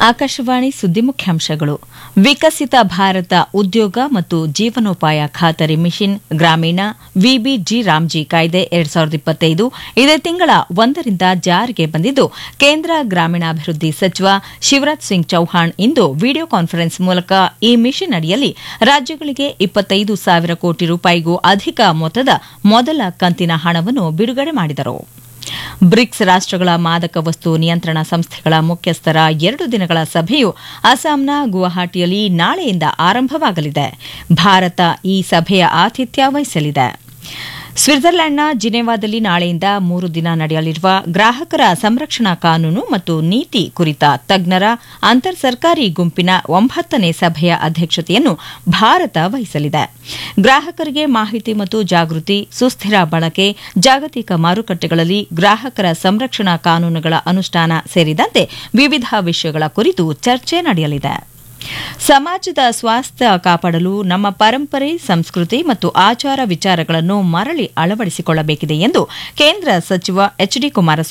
ಆಕಾಶವಾಣಿ ಸುದ್ದಿ ಮುಖ್ಯಾಂಶಗಳು ವಿಕಸಿತ ಭಾರತ ಉದ್ಯೋಗ ಮತ್ತು ಜೀವನೋಪಾಯ ಖಾತರಿ ಮಿಷನ್ ಗ್ರಾಮೀಣ ವಿಬಿಜಿ ರಾಮ್ಜಿ ಕಾಯ್ದೆ ಎರಡ್ ಸಾವಿರದ ಇಪ್ಪತ್ತೈದು ಇದೇ ತಿಂಗಳ ಒಂದರಿಂದ ಜಾರಿಗೆ ಬಂದಿದ್ದು ಕೇಂದ್ರ ಗ್ರಾಮೀಣಾಭಿವೃದ್ಧಿ ಸಚಿವ ಶಿವರಾಜ್ ಸಿಂಗ್ ಚೌಹಾಣ್ ಇಂದು ವಿಡಿಯೋ ಕಾನ್ಫರೆನ್ಸ್ ಮೂಲಕ ಈ ಮಿಷನ್ ಅಡಿಯಲ್ಲಿ ರಾಜ್ಯಗಳಿಗೆ ಇಪ್ಪತ್ತೈದು ಸಾವಿರ ಕೋಟಿ ರೂಪಾಯಿಗೂ ಅಧಿಕ ಮೊತ್ತದ ಮೊದಲ ಕಂತಿನ ಹಣವನ್ನು ಬಿಡುಗಡೆ ಮಾಡಿದರು ಬ್ರಿಕ್ಸ್ ರಾಷ್ಟಗಳ ಮಾದಕ ವಸ್ತು ನಿಯಂತ್ರಣ ಸಂಸ್ಥೆಗಳ ಮುಖ್ಯಸ್ಥರ ಎರಡು ದಿನಗಳ ಸಭೆಯು ಅಸ್ಸಾಂನ ಗುವಾಹಟಿಯಲ್ಲಿ ನಾಳೆಯಿಂದ ಆರಂಭವಾಗಲಿದೆ ಭಾರತ ಈ ಸಭೆಯ ಆತಿಥ್ಯ ವಹಿಸಲಿದೆ ಸ್ವಿಟ್ಜರ್ಲೆಂಡ್ನ ಜಿನೆವಾದಲ್ಲಿ ನಾಳೆಯಿಂದ ಮೂರು ದಿನ ನಡೆಯಲಿರುವ ಗ್ರಾಹಕರ ಸಂರಕ್ಷಣಾ ಕಾನೂನು ಮತ್ತು ನೀತಿ ಕುರಿತ ತಜ್ಞರ ಅಂತರ್ ಸರ್ಕಾರಿ ಗುಂಪಿನ ಒಂಬತ್ತನೇ ಸಭೆಯ ಅಧ್ಯಕ್ಷತೆಯನ್ನು ಭಾರತ ವಹಿಸಲಿದೆ ಗ್ರಾಹಕರಿಗೆ ಮಾಹಿತಿ ಮತ್ತು ಜಾಗೃತಿ ಸುಸ್ಥಿರ ಬಳಕೆ ಜಾಗತಿಕ ಮಾರುಕಟ್ಟೆಗಳಲ್ಲಿ ಗ್ರಾಹಕರ ಸಂರಕ್ಷಣಾ ಕಾನೂನುಗಳ ಅನುಷ್ಠಾನ ಸೇರಿದಂತೆ ವಿವಿಧ ವಿಷಯಗಳ ಕುರಿತು ಚರ್ಚೆ ನಡೆಯಲಿದೆ ಸಮಾಜದ ಸ್ವಾಸ್ಥ್ಯ ಕಾಪಾಡಲು ನಮ್ಮ ಪರಂಪರೆ ಸಂಸ್ಕೃತಿ ಮತ್ತು ಆಚಾರ ವಿಚಾರಗಳನ್ನು ಮರಳಿ ಅಳವಡಿಸಿಕೊಳ್ಳಬೇಕಿದೆ ಎಂದು ಕೇಂದ್ರ ಸಚಿವ ಎಚ್ ಡಿ ಕುಮಾರಸ್ವಾಮಿ